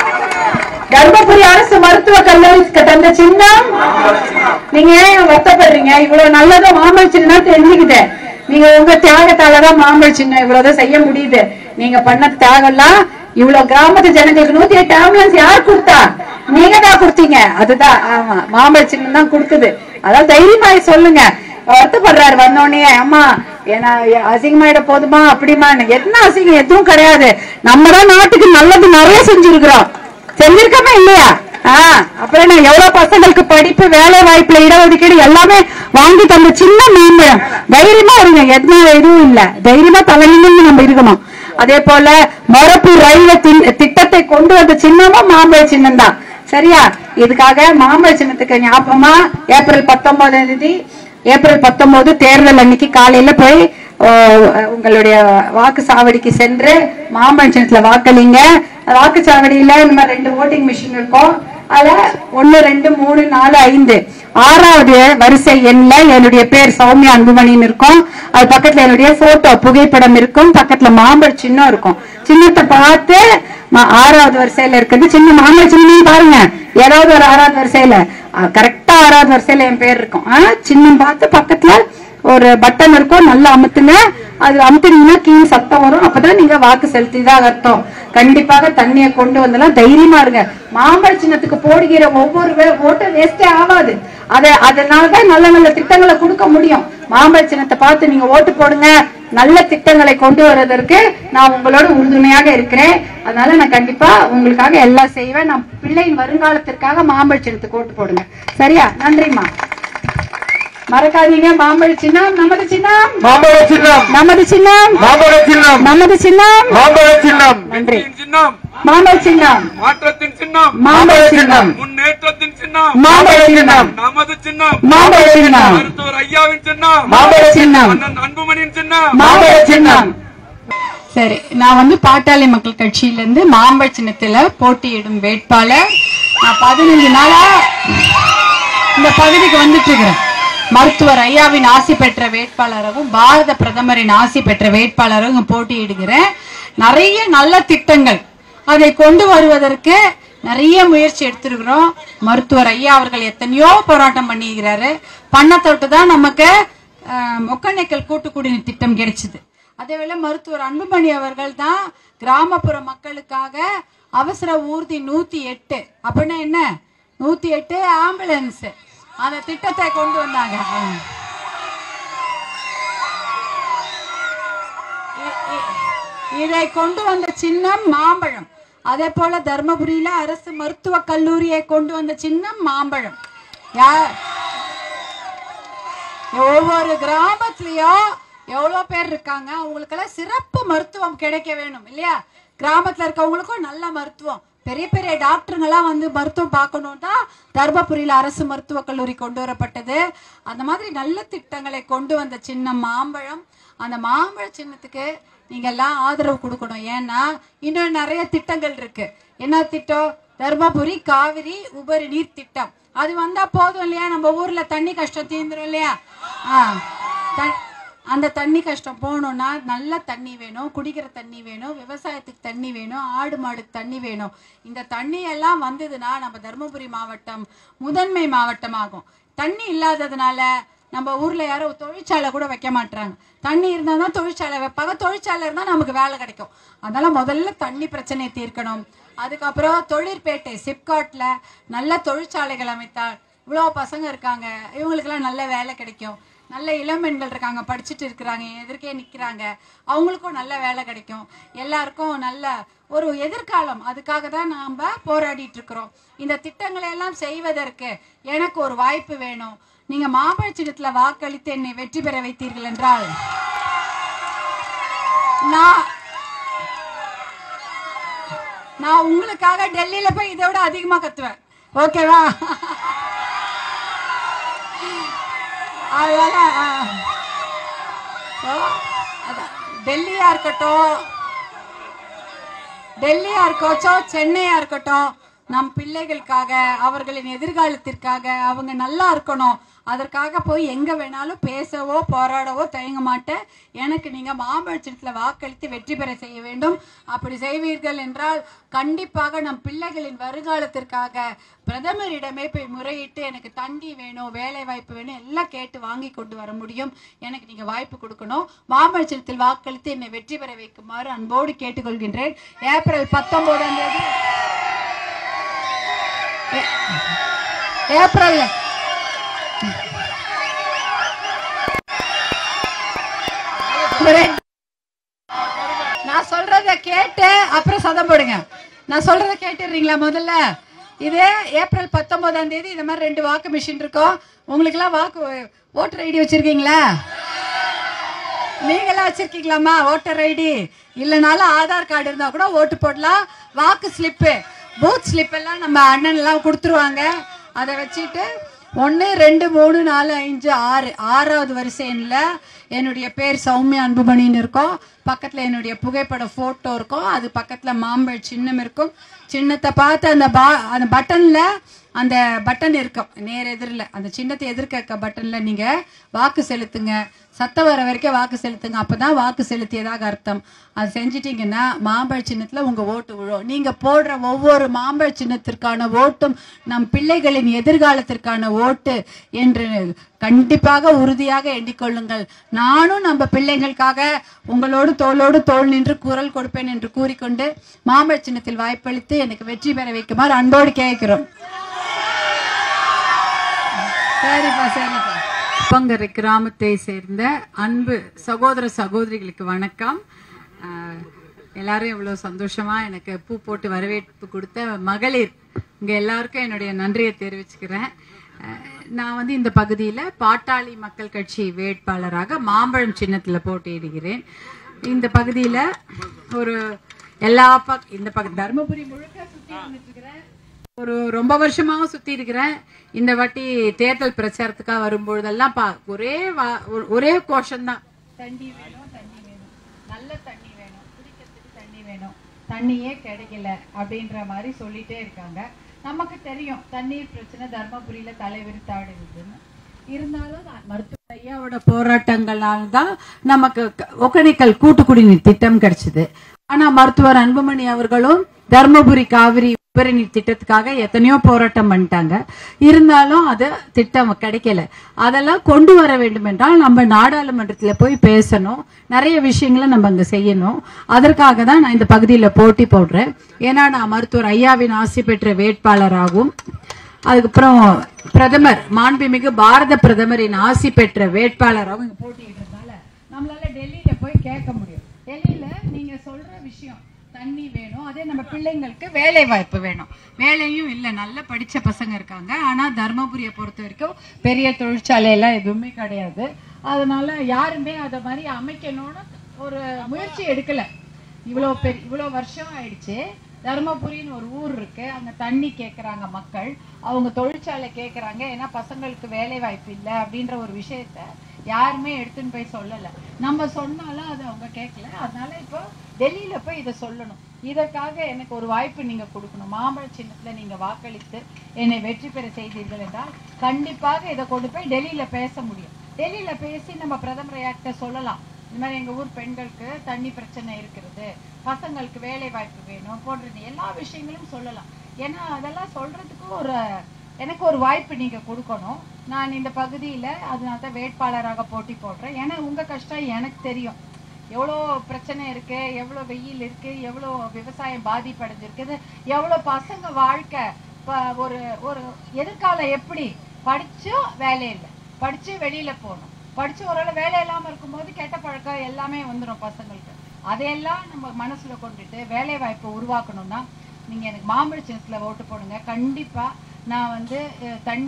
தர்மபுரி அரசு மருத்துவ கல்லூரிக்கு தந்த சின்னம் நீங்க ஏன் வருத்தப்படுறீங்க இவ்வளவு நல்லதா மாம்பழ சின்னம் தெரிஞ்சுக்கிட்டு நீங்க உங்க தியாகத்தாலதான் மாம்பழ சின்னம் இவ்வளவுதான் செய்ய முடியுது நீங்க பண்ண தியாகம்லாம் இவ்வளவு கிராமத்து ஜனங்களுக்கு நூத்தி எட்டு ஆம்புலன்ஸ் யார் கொடுத்தா நீங்க தான் கொடுத்தீங்க அதுதான் ஆமா மாம்பழ சின்னம் தான் கொடுத்தது அதாவது தைரியமாய் சொல்லுங்க வருத்தப்படுறாரு வந்தோடனே அம்மா ஏன்னா அசிங்கமாயிட போதுமா அப்படிமா என்ன அசிங்கம் எதுவும் கிடையாது நம்ம தான் நாட்டுக்கு நல்லது நிறைய செஞ்சிருக்கிறோம் செஞ்சிருக்கோமா இல்லையா ஆஹ் அப்புறம் என்ன எவ்வளவு பசங்களுக்கு படிப்பு வேலை வாய்ப்புல இடஒதுக்கீடு எல்லாமே வாங்கி தந்த சின்ன மாம்பழம் தைரியமா இருங்க எந்த இதுவும் இல்ல தைரியமா தலைநிமிர்ந்து நம்ம இருக்கணும் அதே போல மொரப்பு ரயில்வே தி- திட்டத்தை கொண்டு வந்த சின்னமும் மாம்பழ சின்னம் தான் சரியா இதுக்காக மாம்பழ சின்னத்துக்கு ஞாபகமா ஏப்ரல் பத்தொன்பதாம் தேதி ஏப்ரல் பத்தொன்பது தேர்தல் அன்னைக்கு காலையில போய் ஓ, உங்களுடைய வாக்கு சாவடிக்கு சென்று மாம்பழ சின்னத்துல வாக்களிங்க வாக்குச்சாவடியில இந்த மாதிரி ரெண்டு ஓட்டிங் மிஷின் இருக்கும் அதுல ஒண்ணு ரெண்டு மூணு நாலு ஐந்து ஆறாவது வரிசை எண்ல என்னுடைய பேர் சௌமியா அன்புமணின்னு இருக்கும் அது பக்கத்துல என்னுடைய போட்டோ புகைப்படம் இருக்கும் பக்கத்துல மாம்பழ சின்னம் இருக்கும் சின்னத்தை பார்த்து ம- ஆறாவது வரிசையில இருக்குது சின்ன மாம்பழ சின்னம் பாருங்க ஏதாவது ஒரு ஆறாவது வரிசையில கரெக்டா ஆறாவது வரிசையில என் பேர் இருக்கும் ஆ, சின்னம் பார்த்து பக்கத்துல ஒரு பட்டன் இருக்கும் நல்லா அமுத்துங்க அது அமுத்துனீங்கன்னா கீழே சத்தம் வரும் அப்பதான் நீங்க வாக்கு செலுத்திதான் அர்த்தம் கண்டிப்பாக தண்ணியை கொண்டு வந்தெல்லாம் தைரியமா இருங்க மாம்பழ சின்னத்துக்கு போடுகிற ஒவ்வொரு வே- ஓட்டும் வேஸ்டே ஆகாது அத அதனாலதான் நல்ல நல்ல திட்டங்களை கொடுக்க முடியும் மாம்பழ சின்னத்தை பார்த்து நீங்க ஓட்டு போடுங்க நல்ல திட்டங்களை கொண்டு வருவதற்கு நான் உங்களோட உறுதுணையாக இருக்கிறேன் அதனால நான் கண்டிப்பா உங்களுக்காக எல்லாம் செய்வேன் நான் பிள்ளையின் வருங்காலத்திற்காக மாம்பழ சின்னத்துக்கு ஓட்டு போடுங்க சரியா நன்றிம்மா மறக்காதீங்க மாம்பழ சின்னம் நமது சின்னம் மாம்பழ சின்னம் நமது சின்னம் மாம்பழ சின்னம் நமது சின்னம் மாம்பழ சின்னம் நன்றி வெற்றியின் சின்னம் மாம்பழ சின்னம் மாற்றத்தின் சின்னம் மாம்பழ சின்னம் முன்னேற்றத்தின் சின்னம் மாம்பழ சின்னம் நமது சின்னம் மாம்பழ சின்னம் மருத்துவர் ஐயாவின் சின்னம் மாம்பழ சின்னம் அண்ணன் அன்புமணியின் சின்னம் மாம்பழ சின்னம் சரி நான் வந்து பாட்டாளி மக்கள் கட்சியில இருந்து மாம்பழ சின்னத்துல போட்டியிடும் வேட்பாளர் நான் பதினஞ்சு நாளா இந்த பகுதிக்கு வந்துட்டு இருக்கிறேன் மருத்துவர் ஐயாவின் ஆசி பெற்ற வேட்பாளராகவும் பாரத பிரதமரின் ஆசி பெற்ற வேட்பாளராகவும் போட்டியிடுகிறேன் நிறைய நல்ல திட்டங்கள் அதை கொண்டு வருவதற்கு நிறைய முயற்சி எடுத்திருக்கிறோம் மருத்துவர் ஐயா அவர்கள் எத்தனையோ போராட்டம் பண்ணியிருக்கிறாரு பண்ண தொட்டு தான் நமக்கு அஹ், ஒக்கணைக்கல் கூட்டு குடிநீர் திட்டம் கிடைச்சது அதேவேளை மருத்துவர் அன்புமணி அவர்கள் தான் கிராமப்புற மக்களுக்காக அவசர ஊர்தி நூத்தி எட்டு அப்படின்னா என்ன நூத்தி எட்டு ஆம்புலன்ஸ் அந்த திட்டத்தை கொண்டு வந்தாங்க இ- இ- இதை கொண்டு வந்த சின்னம் மாம்பழம் அதே போல தர்மபுரியில அரசு மருத்துவக் கல்லூரியை கொண்டு வந்த சின்னம் மாம்பழம் யார் ஒவ்வொரு கிராமத்துலயும் எவ்வளவு பேர் இருக்காங்க அவங்களுக்கெல்லாம் சிறப்பு மருத்துவம் கிடைக்க வேணும் இல்லையா கிராமத்துல இருக்கவங்களுக்கும் நல்ல மருத்துவம் பெரிய பெரிய டாக்டருங்கெல்லாம் வந்து மருத்துவம் பார்க்கணும் தான் தர்மபுரியில அரசு மருத்துவக் கல்லூரி கொண்டு வரப்பட்டது அந்த மாதிரி நல்ல திட்டங்களை கொண்டு வந்த சின்னம் மாம்பழம் அந்த மாம்பழ சின்னத்துக்கு நீங்க எல்லாம் ஆதரவு கொடுக்கணும் ஏன்னா இன்னும் நிறைய திட்டங்கள் இருக்கு என்ன திட்டம் தர்மபுரி காவிரி உபரி நீர் திட்டம் அது வந்தா போதும் இல்லையா நம்ம ஊர்ல தண்ணி கஷ்டம் தீர்ந்துரும் இல்லையா ஆ, த- அந்த தண்ணி கஷ்டம் போகணும்னா நல்ல தண்ணி வேணும் குடிக்கிற தண்ணி வேணும் விவசாயத்துக்கு தண்ணி வேணும் ஆடு மாடுக்கு தண்ணி வேணும் இந்த தண்ணி எல்லாம் வந்ததுன்னா நம்ம தருமபுரி மாவட்டம் முதன்மை மாவட்டமாகும் தண்ணி இல்லாததுனால நம்ம ஊர்ல யாரும் தொழிற்சாலை கூட வைக்க மாட்டாங்க தண்ணி இருந்தா தான் தொழிற்சாலை வைப்பாங்க தொழிற்சாலை இருந்தா நமக்கு வேலை கிடைக்கும் அதனால முதல்ல தண்ணி பிரச்சனையை தீர்க்கணும் அதுக்கப்புறம் தொழிற்பேட்டை சிப்காட்ல நல்ல தொழிற்சாலைகள் அமைத்தால் இவ்வளோ பசங்க இருக்காங்க இவங்களுக்கெல்லாம் நல்ல வேலை கிடைக்கும் நல்ல இளம்பெண்கள் இருக்காங்க படிச்சுட்டு இருக்கிறாங்க என் எதிர்க்கே நிக்கிறாங்க அவங்களுக்கும் நல்ல வேலை கிடைக்கும் எல்லாருக்கும் நல்ல ஒரு எதிர்காலம் அதுக்காக தான் நாம போராடிட்டு இருக்கிறோம் இந்த திட்டங்களை எல்லாம் செய்வதற்கு எனக்கு ஒரு வாய்ப்பு வேணும் நீங்க மாம்பழ சின்னத்துல வாக்களித்து என்னை வெற்றி பெற வைத்தீர்கள் என்றால் நான் நான் உங்களுக்காக டெல்லியில போய் இதை விட அதிகமா கத்துவேன் ஓகேவா அதனால ஆ. So, அதான். டெல்லியா இருக்கட்டும் டெல்லியா இருக்கட்டும் சென்னையா இருக்கட்டும் நம் பிள்ளைகளுக்காக அவர்களின் எதிர்காலத்திற்காக அவங்க நல்லா இருக்கணும் அதற்காக போய் எங்க வேணாலும் பேசவோ போராடவோ தயங்க மாட்டேன் எனக்கு நீங்க மாம்பழச்சத்துல வாக்களித்து வெற்றி பெற செய்ய வேண்டும் அப்படி செய்வீர்கள் என்றால் கண்டிப்பாக நம் பிள்ளைகளின் வருங்காலத்திற்காக பிரதமரிடமே போய் முறையிட்டு எனக்கு தண்டி வேணும் வேலை வாய்ப்பு வேணும் எல்லாம் கேட்டு வாங்கி கொண்டு வர முடியும் எனக்கு நீங்க வாய்ப்பு கொடுக்கணும் மாம்பழச்சத்தில் வாக்களித்து என்னை வெற்றி பெற வைக்குமாறு அன்போடு கேட்டுக்கொள்கின்றேன் ஏப்ரல் பத்தொன்பதாம் தேதி ஏ- ஏப்ரல் ஒரே- நான் சொல்றத கேட்டு அப்புறம் சதம் போடுங்க நான் சொல்றத கேட்டுறீங்களா முதல்ல இது ஏப்ரல் பத்தொன்பதாம் தேதி இந்த மாதிரி ரெண்டு வாக்கு மிஷின் இருக்கும் உங்களுக்கு எல்லாம் வாக்கு ஓட்டர் ஐடி வச்சிருக்கீங்களா நீங்களாம் வச்சிருக்கீங்களாமா ஓட்டர் ஐடி இல்லைனாலும் ஆதார் கார்டு இருந்தா கூட ஓட்டு போடலாம் வாக்கு ஸ்லிப்பு பூத் ஸ்லிப் எல்லாம் நம்ம அண்ணன் எல்லாம் கொடுத்துருவாங்க அதை வச்சுட்டு ஒன்று ரெண்டு மூணு நாலு அஞ்சு ஆறு ஆறாவது வரிசையில் என்னுடைய பேர் சௌமியா அன்புமணின்னு இருக்கும் பக்கத்தில் என்னுடைய புகைப்பட ஃபோட்டோ இருக்கும் அது பக்கத்தில் மாம்பழ சின்னம் இருக்கும் சின்னத்தை பார்த்து அந்த பா அந்த பட்டனில் அந்த பட்டன் இருக்கும் நேர் எதிரில் அந்த சின்னத்தை எதிர்க்க இருக்க பட்டனில் நீங்கள் வாக்கு செலுத்துங்க சத்தம் வர வரைக்கும் வாக்கு செலுத்துங்க அப்போ தான் வாக்கு செலுத்தியதாக அர்த்தம் அது செஞ்சிட்டிங்கன்னா மாம்பழ சின்னத்தில் உங்கள் ஓட்டு விழும் நீங்கள் போடுற ஒவ்வொரு மாம்பழ சின்னத்திற்கான ஓட்டும் நம் பிள்ளைகளின் எதிர்காலத்திற்கான ஓட்டு என்று கண்டிப்பாக உறுதியாக எண்ணிக்கொள்ளுங்கள் நானும் நம்ம பிள்ளைங்களுக்காக உங்களோடு தோளோடு தோள் நின்று குரல் கொடுப்பேன் என்று கூறிக்கொண்டு மாம்பழ சின்னத்தில் வாய்ப்பளித்து எனக்கு வெற்றி பெற வைக்குமாறு அன்போடு கேட்கிறோம் சரிப்பா சரிப்பா பங்கரை கிராமத்தை சேர்ந்த அன்பு சகோதர சகோதரிகளுக்கு வணக்கம் ஆஹ், எல்லாரும் இவ்வளவு சந்தோஷமா எனக்கு பூ போட்டு வரவேற்பு கொடுத்த மகளிர் உங்க எல்லாருக்கும் என்னுடைய நன்றியை தெரிவிச்சுக்கிறேன் ஆஹ், நான் வந்து இந்த பகுதியில பாட்டாளி மக்கள் கட்சி வேட்பாளராக மாம்பழம் சின்னத்துல போட்டியிடுகிறேன் இந்த பகுதியில ஒரு எல்லா பக் இந்த பக்கம் தருமபுரி முழுக்க சுத்தி வந்துட்டு இருக்கிறேன் ஒரு ரொம்ப வருஷமாவும் சுத்தி இருக்கிறேன் இந்த வாட்டி தேர்தல் பிரச்சாரத்துக்காக வரும்பொழுதெல்லாம் பா ஒரே வா- ஒரு- ஒரே கோஷம் தான் தண்ணி வேணும் தண்ணி வேணும் நல்ல தண்ணி வேணும் குடிக்கிறதுக்கு தண்ணி வேணும் தண்ணியே கிடைக்கல அப்படின்ற மாதிரி சொல்லிட்டே இருக்காங்க நமக்கு தெரியும் தண்ணீர் பிரச்சனை தர்மபுரியில தலைவிரித்தாடுதுன்னு இருந்தாலும் நான் மருத்துவ ஐயாவோட போராட்டங்களால் தான் நமக்கு க- ஒகேனக்கல் கூட்டு குடிநீர் திட்டம் கிடைச்சது ஆனா மருத்துவர் அன்புமணி அவர்களும் தர்மபுரி காவிரி உபரி நீர் திட்டத்துக்காக எத்தனையோ போராட்டம் பண்ணிட்டாங்க இருந்தாலும் அது திட்டம் கிடைக்கல அதெல்லாம் கொண்டு வர வேண்டும் என்றால் நம்ம நாடாளுமன்றத்துல போய் பேசணும் நிறைய விஷயங்களை நம்ம அங்க செய்யணும் அதற்காக தான் நான் இந்த பகுதியில போட்டி போடுறேன் ஏன்னா நான் மருத்துவர் ஐயாவின் ஆசை பெற்ற வேட்பாளராகவும் அதுக்கப்புறம் பிரதமர் மாண்புமிகு பாரத பிரதமரின் ஆசி பெற்ற வேட்பாளராகவும் இங்க போட்டியிடுறதுனால நம்மளால டெல்லியில போய் கேட்க முடியும் டெல்லியில நீங்க சொல்ற விஷயம் தண்ணி வேணும் அதே நம்ம பிள்ளைங்களுக்கு வேலை வாய்ப்பு வேணும் வேலையும் இல்ல நல்ல படிச்ச பசங்க இருக்காங்க ஆனா தர்மபுரியை பொறுத்த வரைக்கும் பெரிய தொழிற்சாலை எல்லாம் எதுவுமே கிடையாது அதனால யாருமே அத மாதிரி அமைக்கணும்னு ஒரு முயற்சி எடுக்கல இவ்வளவு பெரிய இவ்வளவு வருஷம் ஆயிடுச்சு தருமபுரின்னு ஒரு ஊர் இருக்கு அங்க தண்ணி கேக்குறாங்க மக்கள் அவங்க தொழிற்சாலை கேக்குறாங்க ஏன்னா பசங்களுக்கு வேலை வாய்ப்பு இல்லை அப்படின்ற ஒரு விஷயத்த யாருமே எடுத்துன்னு போய் சொல்லல நம்ம சொன்னாலும் அது அவங்க கேட்கல அதனால இப்போ டெல்லியில போய் இதை சொல்லணும் இதற்காக எனக்கு ஒரு வாய்ப்பு நீங்க கொடுக்கணும் மாம்பழ சின்னத்துல நீங்க வாக்களித்து என்னை வெற்றி பெற செய்தீர்கள் என்றால் கண்டிப்பாக இதை கொண்டு போய் டெல்லியில பேச முடியும் டெல்லியில பேசி நம்ம பிரதமர் ஐயாக்கிட்ட சொல்லலாம் இந்த மாதிரி எங்க ஊர் பெண்களுக்கு தண்ணி பிரச்சனை இருக்கிறது பசங்களுக்கு வேலை வாய்ப்பு வேணும் போன்றது எல்லா விஷயங்களும் சொல்லலாம் ஏன்னா அதெல்லாம் சொல்றதுக்கு ஒரு எனக்கு ஒரு வாய்ப்பு நீங்க கொடுக்கணும் நான் இந்த பகுதியில அதனால தான் வேட்பாளராக போட்டி போடுறேன் ஏன்னா உங்க கஷ்டம் எனக்கு தெரியும் எவ்வளோ பிரச்சனை இருக்கு எவ்வளோ வெயில் இருக்கு எவ்வளோ விவசாயம் பாதிப்படைஞ்சிருக்குது எவ்வளோ பசங்க வாழ்க்கை ப- ஒரு ஒரு எதிர்காலம் எப்படி படிச்சும் வேலை இல்லை படிச்சு வெளியில போகணும் படிச்சு ஒரு வேலை இல்லாம இருக்கும்போது கெட்ட பழக்கம் எல்லாமே வந்துடும் பசங்களுக்கு அதையெல்லாம் நம்ம மனசுல கொண்டுட்டு வேலை வாய்ப்பை உருவாக்கணும்னா நீங்க எனக்கு மாம்பழ சின்னத்துல ஓட்டு போடுங்க கண்டிப்பா நான் வந்து அஹ், தண்ணி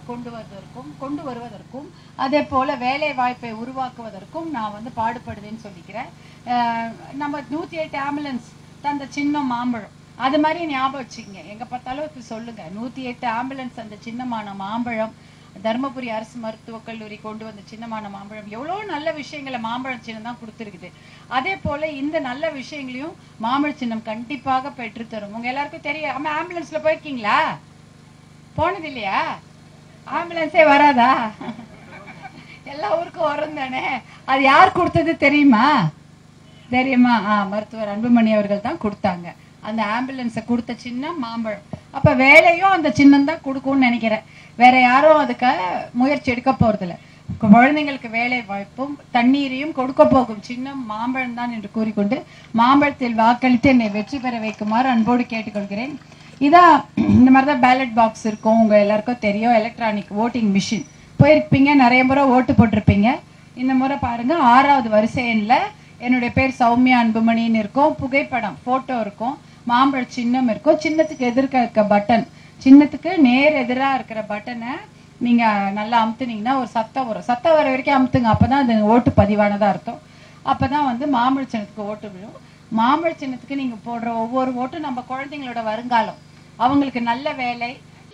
கொண்டு வருவதற்கும் கொண்டு வருவதற்கும் அதே போல வேலை வாய்ப்பை உருவாக்குவதற்கும் நான் வந்து பாடுபடுவேன்னு சொல்லிக்கிறேன் அஹ் நம்ம நூத்தி எட்டு ஆம்புலன்ஸ் தந்த சின்ன மாம்பழம் அது மாதிரி ஞாபகம் வச்சுக்கங்க எங்க பார்த்தாலும் இப்ப சொல்லுங்க நூத்தி எட்டு ஆம்புலன்ஸ் அந்த சின்னமான மாம்பழம் தருமபுரி அரசு மருத்துவக் கல்லூரி கொண்டு வந்த சின்னமான மாம்பழம் எவ்வளவு நல்ல விஷயங்களை மாம்பழம் சின்னம் தான் கொடுத்துருக்குது அதே போல இந்த நல்ல விஷயங்களையும் மாம்பழ சின்னம் கண்டிப்பாக பெற்றுத்தரும் உங்க எல்லாருக்கும் தெரியும் ஆமா ஆம்புலன்ஸ்ல போயிருக்கீங்களா போனது இல்லையா ஆம்புலன்ஸே வராதா எல்லா ஊருக்கும் வரும் தானே அது யார் கொடுத்தது தெரியுமா தெரியுமா ஆ மருத்துவர் அன்புமணி அவர்கள் தான் கொடுத்தாங்க அந்த ஆம்புலன்ஸை கொடுத்த சின்னம் மாம்பழம் அப்ப வேலையும் அந்த சின்னம் தான் கொடுக்கும்னு நினைக்கிறேன் வேற யாரும் அதுக்கு முயற்சி எடுக்க போறதில்ல குழந்தைங்களுக்கு வேலை வாய்ப்பும் தண்ணீரையும் கொடுக்க போகும் சின்னம் மாம்பழம் தான் என்று கூறிக்கொண்டு மாம்பழத்தில் வாக்களித்து என்னை வெற்றி பெற வைக்குமாறு அன்போடு கேட்டுக்கொள்கிறேன் இதான் இந்த மாதிரி தான் பேலட் பாக்ஸ் இருக்கும் உங்க எல்லாருக்கும் தெரியும் எலக்ட்ரானிக் ஓட்டிங் மிஷின் போயிருப்பீங்க நிறைய முறை ஓட்டு போட்டிருப்பீங்க இந்த முறை பாருங்க ஆறாவது வரிசை எண்ல என்னுடைய பேர் சௌமியா அன்புமணின்னு இருக்கும் புகைப்படம் போட்டோ இருக்கும் மாம்பழ சின்னம் இருக்கும் சின்னத்துக்கு எதிர்க்க இருக்க பட்டன் சின்னத்துக்கு நேர் எதிரா இருக்கிற பட்டனை நீங்க நல்லா அமுத்துனீங்கன்னா ஒரு சத்தம் வரும் சத்தம் வர வரைக்கும் அமுத்துங்க அப்பதான் அது ஓட்டு பதிவானதா அர்த்தம் அப்பதான் வந்து மாம்பழ சின்னத்துக்கு ஓட்டு விழும் மாம்பழ சின்னத்துக்கு நீங்க போடுற ஒவ்வொரு ஓட்டும் நம்ம குழந்தைங்களோட வருங்காலம் அவங்களுக்கு நல்ல வேலை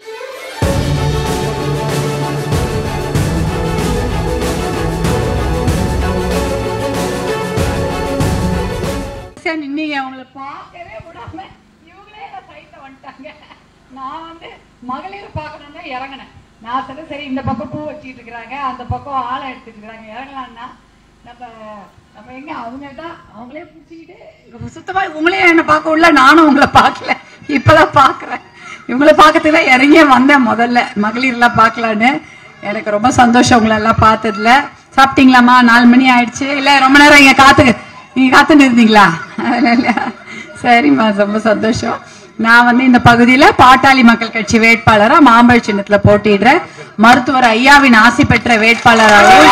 நின்னீங்க அவங்கள பார்க்கவே விடாம இவங்களே என்ன சைட்ல வந்துட்டாங்க நான் வந்து மகளிர் பார்க்கணும்னு தான் இறங்கினேன் நான் சரி சரி இந்த பக்கம் பூ வச்சுட்டு இருக்கிறாங்க அந்த பக்கம் ஆளை எடுத்துட்டு இருக்கிறாங்க இறங்கலாம்னா நம்ம நம்ம எங்க அவங்க தான் அவங்களே பிடிச்சிக்கிட்டு சுத்தமா உங்களே என்ன பார்க்க உள்ள நானும் உங்களை பார்க்கல இப்பதான் பாக்குறேன் இவங்கள பார்க்கறதுக்கு தான் இறங்கியே வந்தேன் முதல்ல மகளிர்லாம் பார்க்கலான்னு எனக்கு ரொம்ப சந்தோஷம் உங்களை எல்லாம் பார்த்ததுல சாப்பிட்டீங்களாம்மா நாலு மணி ஆயிடுச்சு இல்ல ரொம்ப நேரம் இங்க காத்து நீங்க காத்துன்னு இருந்தீங்களா இல்லையா? சரிம்மா ரொம்ப சந்தோஷம் நான் வந்து இந்த பகுதியில பாட்டாளி மக்கள் கட்சி வேட்பாளரா மாம்பழ சின்னத்துல போட்டியிடுறேன் மருத்துவர் ஐயாவின் ஆசி பெற்ற வேட்பாளராகவும்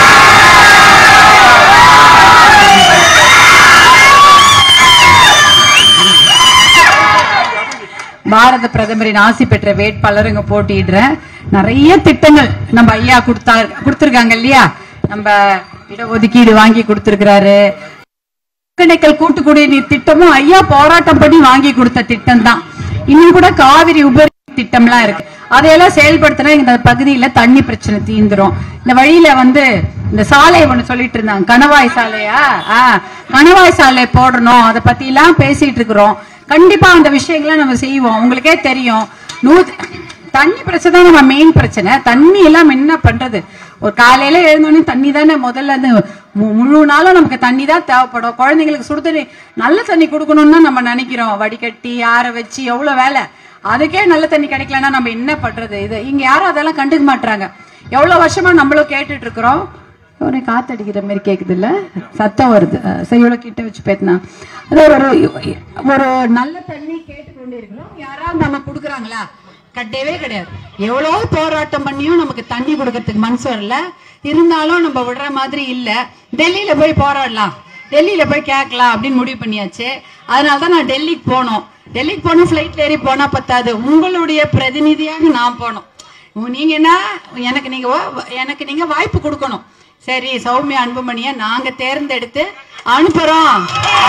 பாரத பிரதமரின் ஆசி பெற்ற வேட்பாளர் இங்க போட்டியிடுறேன் நிறைய திட்டங்கள் நம்ம ஐயா கொடுத்தா கொடுத்திருக்காங்க இல்லையா நம்ம இடஒதுக்கீடு வாங்கி கொடுத்திருக்கிறாரு ஒகேனக்கல் கூட்டு குடிநீர் திட்டமும் ஐயா போராட்டம் பண்ணி வாங்கி கொடுத்த திட்டம் தான் இன்னும் கூட காவிரி உபரி திட்டம்லாம் இருக்கு அதையெல்லாம் செயல்படுத்தினா இந்த பகுதியில தண்ணி பிரச்சனை தீந்துரும் இந்த வழியில வந்து இந்த சாலை ஒண்ணு சொல்லிட்டு இருந்தாங்க கணவாய் சாலையா ஆ, கணவாய் சாலை போடணும் அதை பத்தி எல்லாம் பேசிட்டு இருக்கிறோம் கண்டிப்பா அந்த விஷயங்களை நம்ம செய்வோம் உங்களுக்கே தெரியும் நூ தண்ணி பிரச்சனை தான் நம்ம மெயின் பிரச்சனை தண்ணி எல்லாம் என்ன பண்றது ஒரு காலையில எழுந்தோடனே தண்ணி தானே முதல்ல அது மு- முழு நாளும் நமக்கு தண்ணி தான் தேவைப்படும் குழந்தைங்களுக்கு சுடு தண்ணி நல்ல தண்ணி கொடுக்கணும்னு தான் நம்ம நினைக்கிறோம் வடிகட்டி ஆற வச்சு எவ்வளவு வேலை அதுக்கே நல்ல தண்ணி கிடைக்கலன்னா நம்ம என்ன பண்றது இது இங்க யாரும் அதெல்லாம் கண்டுக்க மாட்டாங்க எவ்வளவு வருஷமா நம்மளும் கேட்டுட்டு இருக்கிறோம் ஒரு காத்தடிக்கிற மாதிரி கேக்குது இல்ல சத்தம் வருது அஹ் சரி இவ்வளவு கிட்ட வச்சு பேத்தினா அது ஒரு ஒரு நல்ல தண்ணி கேட்டுக்கொண்டே இருக்கிறோம் யாராவது நம்ம கொடுக்குறாங்களா கட்டவே கிடையாது எவ்வளவு போராட்டம் பண்ணியும் நமக்கு தண்ணி கொடுக்கறதுக்கு மனசு வரல இருந்தாலும் நம்ம விடுற மாதிரி இல்ல டெல்லியில போய் போராடலாம் டெல்லியில போய் கேட்கலாம் அப்படின்னு முடிவு பண்ணியாச்சு அதனால தான் நான் டெல்லிக்கு போனோம் டெல்லிக்கு போனோம் ஃபிளைட்ல ஏறி போனா பத்தாது உங்களுடைய பிரதிநிதியாக நான் போனோம் உ- நீங்க என்ன எனக்கு நீங்க வா- எனக்கு நீங்க வாய்ப்பு கொடுக்கணும் சரி சௌமியா அன்புமணிய நாங்க தேர்ந்தெடுத்து அனுப்புறோம்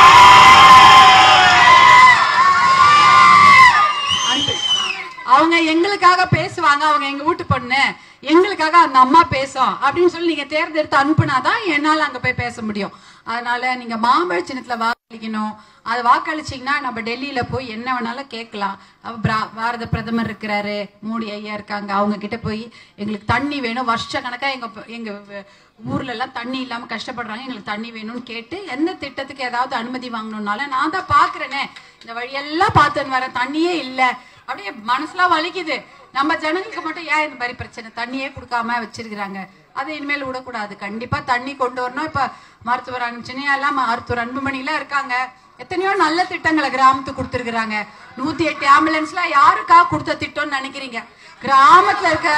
அன்பு- அவங்க எங்களுக்காக பேசுவாங்க அவங்க எங்க வீட்டு பொண்ணு எங்களுக்காக அந்த அம்மா பேசும் அப்படின்னு சொல்லி நீங்க தேர்ந்தெடுத்து அனுப்புனாதான் என்னால அங்க போய் பேச முடியும் அதனால நீங்க மாம்பழ சின்னத்துல வாக்களிக்கணும் அது வாக்களிச்சீங்கன்னா நம்ம டெல்லியில போய் என்ன வேணாலும் கேட்கலாம் அப்ப பிரா- பாரத பிரதமர் இருக்கிறாரு மோடி ஐயா இருக்காங்க அவங்க கிட்ட போய் எங்களுக்கு தண்ணி வேணும் வருஷ கணக்கா எங்க ப- எங்க வ- ஊர்ல எல்லாம் தண்ணி இல்லாம கஷ்டப்படுறாங்க எங்களுக்கு தண்ணி வேணும்னு கேட்டு எந்த திட்டத்துக்கு ஏதாவது அனுமதி வாங்கணும்னால நான் தான் பாக்குறேனே இந்த வழியெல்லாம் பார்த்துன்னு வரேன் தண்ணியே இல்ல அப்படியே மனசுலாம் வலிக்குது நம்ம ஜனங்களுக்கு மட்டும் ஏன் இந்த மாதிரி பிரச்சனை தண்ணியே கொடுக்காம வச்சிருக்கிறாங்க அதை இனிமேல் விடக்கூடாது கண்டிப்பா தண்ணி கொண்டு வரணும் இப்ப மருத்துவர் அனுப்பிச்சுனே எல்லாம் மருத்துவர் அன்புமணி எல்லாம் இருக்காங்க எத்தனையோ நல்ல திட்டங்களை கிராமத்துக்கு கொடுத்துருக்காங்க நூத்தி எட்டு ஆம்புலன்ஸ்ல யாருக்கா கொடுத்த திட்டம்னு நினைக்கிறீங்க கிராமத்துல இருக்க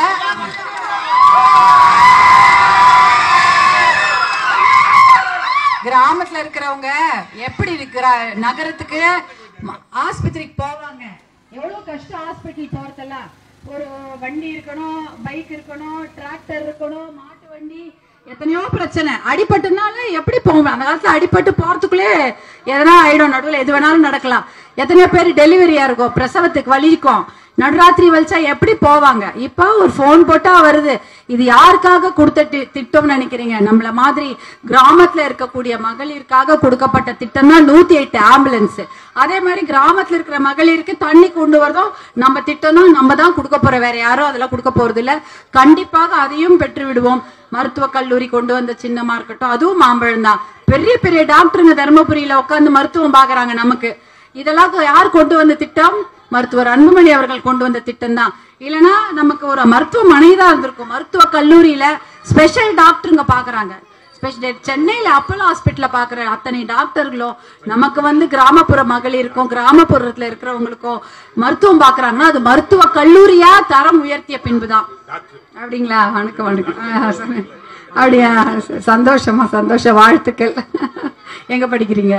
கிராமத்துல இருக்கிறவங்க எப்படி இருக்கிற நகரத்துக்கு ம- ஆஸ்பத்திரிக்கு போவாங்க எவ்வளவு கஷ்டம் ஹாஸ்பிட்டல் போறதெல்லாம் ஒரு வண்டி இருக்கணும் பைக் இருக்கணும் டிராக்டர் இருக்கணும் மாட்டு வண்டி எத்தனையோ பிரச்சனை அடிபட்டுனால எப்படி போவோம் அந்த காலத்துல அடிபட்டு போறதுக்குள்ளே எதனா ஆயிடும் நடுவுல எது வேணாலும் நடக்கலாம் எத்தனையோ பேர் டெலிவரியா இருக்கும் பிரசவத்துக்கு வலிக்கும் நடுராத்திரி வலிச்சா எப்படி போவாங்க இப்ப ஒரு போன் போட்டா வருது இது யாருக்காக கொடுத்த தி- திட்டம்னு நினைக்கிறீங்க நம்மள மாதிரி கிராமத்துல இருக்கக்கூடிய மகளிருக்காக கொடுக்கப்பட்ட திட்டம் தான் நூத்தி எட்டு ஆம்புலன்ஸ் அதே மாதிரி கிராமத்துல இருக்கிற மகளிருக்கு தண்ணி கொண்டு வரதும் நம்ம திட்டம் தான் நம்ம தான் கொடுக்க போறோம் வேற யாரும் அதெல்லாம் கொடுக்க போறது இல்ல கண்டிப்பாக அதையும் பெற்று விடுவோம் மருத்துவக் கல்லூரி கொண்டு வந்த சின்னமா இருக்கட்டும் அதுவும் மாம்பழம் தான் பெரிய பெரிய டாக்டருங்க தருமபுரியில உட்கார்ந்து மருத்துவம் பாக்குறாங்க நமக்கு இதெல்லாம் யார் கொண்டு வந்த திட்டம் மருத்துவர் அன்புமணி அவர்கள் கொண்டு வந்த திட்டம் தான் இல்லனா நமக்கு ஒரு மருத்துவமனை தான் இருந்திருக்கும் மருத்துவ கல்லூரியில ஸ்பெஷல் டாக்டருங்க பாக்குறாங்க ஸ்பெஷல் சென்னையில அப்போலோ ஹாஸ்பிட்டல்ல பாக்குற அத்தனை டாக்டர்களும் நமக்கு வந்து கிராமப்புற மகளிருக்கும் கிராமப்புறத்துல இருக்கிறவங்களுக்கும் மருத்துவம் பாக்குறாங்கன்னா அது மருத்துவ கல்லூரியா தரம் உயர்த்திய பின்புதான் அப்படிங்களா வணக்கம் வணக்கம் ஆ, சொல்லுங்க. அப்படியா ச- சந்தோஷமா சந்தோஷ வாழ்த்துக்கள் எங்க படிக்கிறீங்க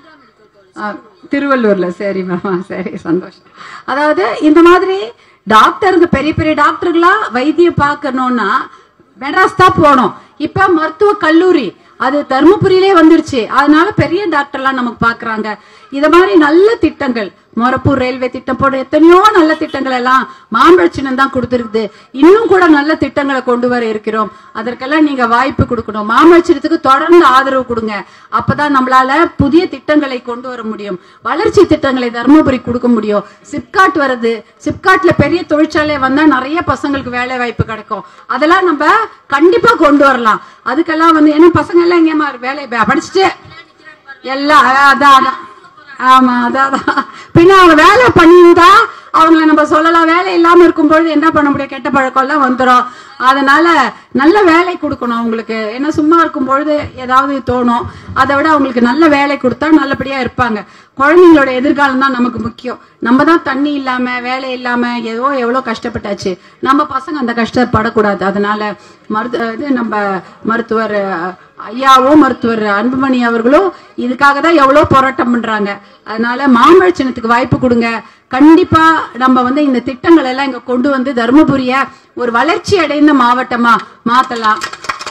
ஆ, திருவள்ளூர்ல சரி மாமா சரி சந்தோஷம் அதாவது இந்த மாதிரி டாக்டருங்க பெரிய பெரிய டாக்டர்களா வைத்தியம் பார்க்கணும்னா மெட்ராஸ் தான் போனோம் இப்ப மருத்துவ கல்லூரி அது தருமபுரியிலே வந்துருச்சு அதனால பெரிய டாக்டர்லாம் நமக்கு பாக்குறாங்க இத மாதிரி நல்ல திட்டங்கள் மொரப்பூர் ரயில்வே திட்டம் போட எத்தனையோ நல்ல திட்டங்கள் எல்லாம் மாம்பழச்சினம் தான் கொடுத்திருக்குது இன்னும் கூட நல்ல திட்டங்களை கொண்டு வர இருக்கிறோம் அதற்கெல்லாம் நீங்க வாய்ப்பு கொடுக்கணும் மாம்பழச்சினத்துக்கு தொடர்ந்து ஆதரவு கொடுங்க அப்பதான் நம்மளால புதிய திட்டங்களை கொண்டு வர முடியும் வளர்ச்சி திட்டங்களை தருமபுரி கொடுக்க முடியும் சிப்காட் வருது சிப்காட்ல பெரிய தொழிற்சாலை வந்தா நிறைய பசங்களுக்கு வேலை வாய்ப்பு கிடைக்கும் அதெல்லாம் நம்ம கண்டிப்பா கொண்டு வரலாம் அதுக்கெல்லாம் வந்து ஏன்னா பசங்க எல்லாம் எங்கேயுமா வேலை படிச்சுட்டு எல்லாம் அதான் அதான் அதான். ஆமா அதான் அதான். பின்ன அவங்க வேலை பண்ணியிருந்தா அவங்கள நம்ம சொல்லலாம் வேலை இல்லாம இருக்கும்பொழுது என்ன பண்ண முடியும் கெட்ட பழக்கம் எல்லாம் வந்துடும் அதனால நல்ல வேலை கொடுக்கணும் அவங்களுக்கு ஏன்னா சும்மா இருக்கும் பொழுது ஏதாவது தோணும் அதை விட அவங்களுக்கு நல்ல வேலை கொடுத்தா நல்லபடியா இருப்பாங்க குழந்தைங்களோட எதிர்காலம் தான் நமக்கு முக்கியம் நம்ம தான் தண்ணி இல்லாம வேலை இல்லாம ஏதோ எவ்வளவு கஷ்டப்பட்டாச்சு நம்ம பசங்க அந்த கஷ்டப்படக்கூடாது அதனால மருத்து இது நம்ம மருத்துவர் அஹ், ஐயாவும் மருத்துவர் அன்புமணி அவர்களும் இதுக்காக தான் எவ்வளவு போராட்டம் பண்றாங்க அதனால மாம்பழச்சினத்துக்கு வாய்ப்பு கொடுங்க கண்டிப்பா நம்ம வந்து இந்த திட்டங்கள் எல்லாம் இங்க கொண்டு வந்து தருமபுரிய ஒரு வளர்ச்சி அடைந்த மாவட்டமா மாத்தலாம்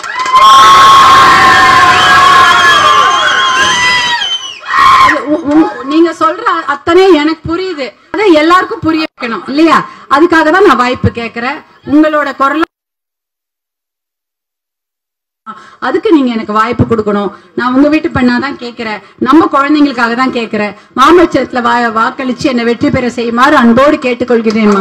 அது உ- உ- நீங்க சொல்ற அத்தனை எனக்கு புரியுது அதை எல்லாருக்கும் புரிய வைக்கணும் இல்லையா அதுக்காக தான் நான் வாய்ப்பு கேட்கிறேன் உங்களோட குரல் அதுக்கு நீங்க எனக்கு வாய்ப்பு கொடுக்கணும் நான் உங்க வீட்டு பெண்ணா தான் கேட்கிறேன் நம்ம குழந்தைங்களுக்காக தான் கேட்கிறேன் மாமச்சத்துல வா வாக்களிச்சு என்னை வெற்றி பெற செய்யுமாறு அன்போடு கேட்டுக்கொள்கிறேன்மா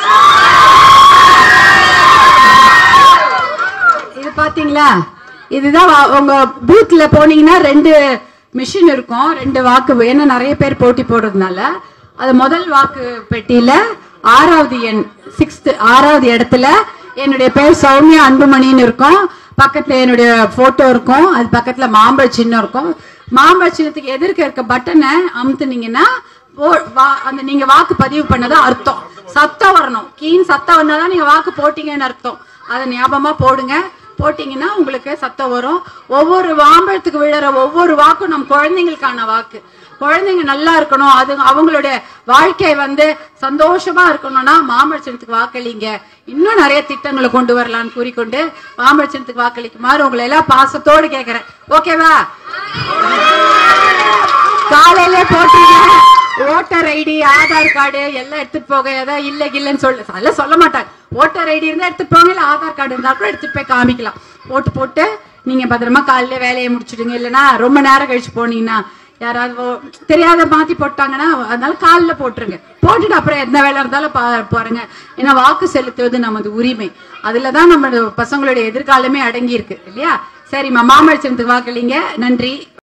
இது பாத்தீங்களா இதுதான் வா- உங்க பூத்ல போனீங்கன்னா ரெண்டு மிஷின் இருக்கும் ரெண்டு வாக்கு ஏன்னா நிறைய பேர் போட்டி போடுறதுனால அது முதல் வாக்கு பெட்டியில ஆறாவது எண் சிக்ஸ்த் ஆறாவது இடத்துல என்னுடைய பேர் சௌமியா அன்புமணின்னு இருக்கும் பக்கத்துல என்னுடைய போட்டோ இருக்கும் அது பக்கத்துல மாம்பழ சின்னம் இருக்கும் மாம்பழ சின்னத்துக்கு எதிர்க்க இருக்க பட்டனை அமுத்துனீங்கன்னா போ- வா- அந்த நீங்க வாக்கு பதிவு பண்ணதா அர்த்தம் சத்தம் வரணும் கீன் சத்தம் வந்தாதான் நீங்க வாக்கு போட்டீங்கன்னு அர்த்தம் அதை ஞாபகமா போடுங்க போட்டீங்கன்னா உங்களுக்கு சத்தம் வரும் ஒவ்வொரு மாம்பழத்துக்கு விழுற ஒவ்வொரு வாக்கும் நம் குழந்தைங்களுக்கான வாக்கு குழந்தைங்க நல்லா இருக்கணும் அது அவங்களுடைய வாழ்க்கை வந்து சந்தோஷமா இருக்கணும்னா மாம்பழச்சனத்துக்கு வாக்களிங்க இன்னும் நிறைய திட்டங்களை கொண்டு வரலாம்னு கூறிக்கொண்டு மாம்பழச்சனத்துக்கு வாக்களிக்குமாறு உங்களை எல்லாம் பாசத்தோடு கேக்குறேன் ஓகேவா காலையில போட்டீங்க ஓட்டர் ஐடி ஆதார் கார்டு எல்லாம் எடுத்துட்டு போக ஏதாவது இல்ல இல்லன்னு சொல்ல அதெல்லாம் சொல்ல மாட்டாங்க ஓட்டர் ஐடி இருந்தா எடுத்துட்டு போங்க இல்ல ஆதார் கார்டு இருந்தா கூட எடுத்துட்டு போய் காமிக்கலாம் போட்டு போட்டு நீங்க பத்திரமா காலையில வேலையை முடிச்சிடுங்க இல்லைன்னா ரொம்ப நேரம் கழிச்சு போனீங்கன்னா யாராவது ஓ- தெரியாத மாத்தி போட்டாங்கன்னா அதனால காலில் போட்டுருங்க போட்டுட்டு அப்புறம் எந்த வேலை இருந்தாலும் பா- பாருங்க ஏன்னா வாக்கு செலுத்துவது நமது உரிமை அதுலதான் நம்ம பசங்களுடைய எதிர்காலமே அடங்கி இருக்கு இல்லையா சரிம்மா மாமழச்சனத்துக்கு வாக்களிங்க நன்றி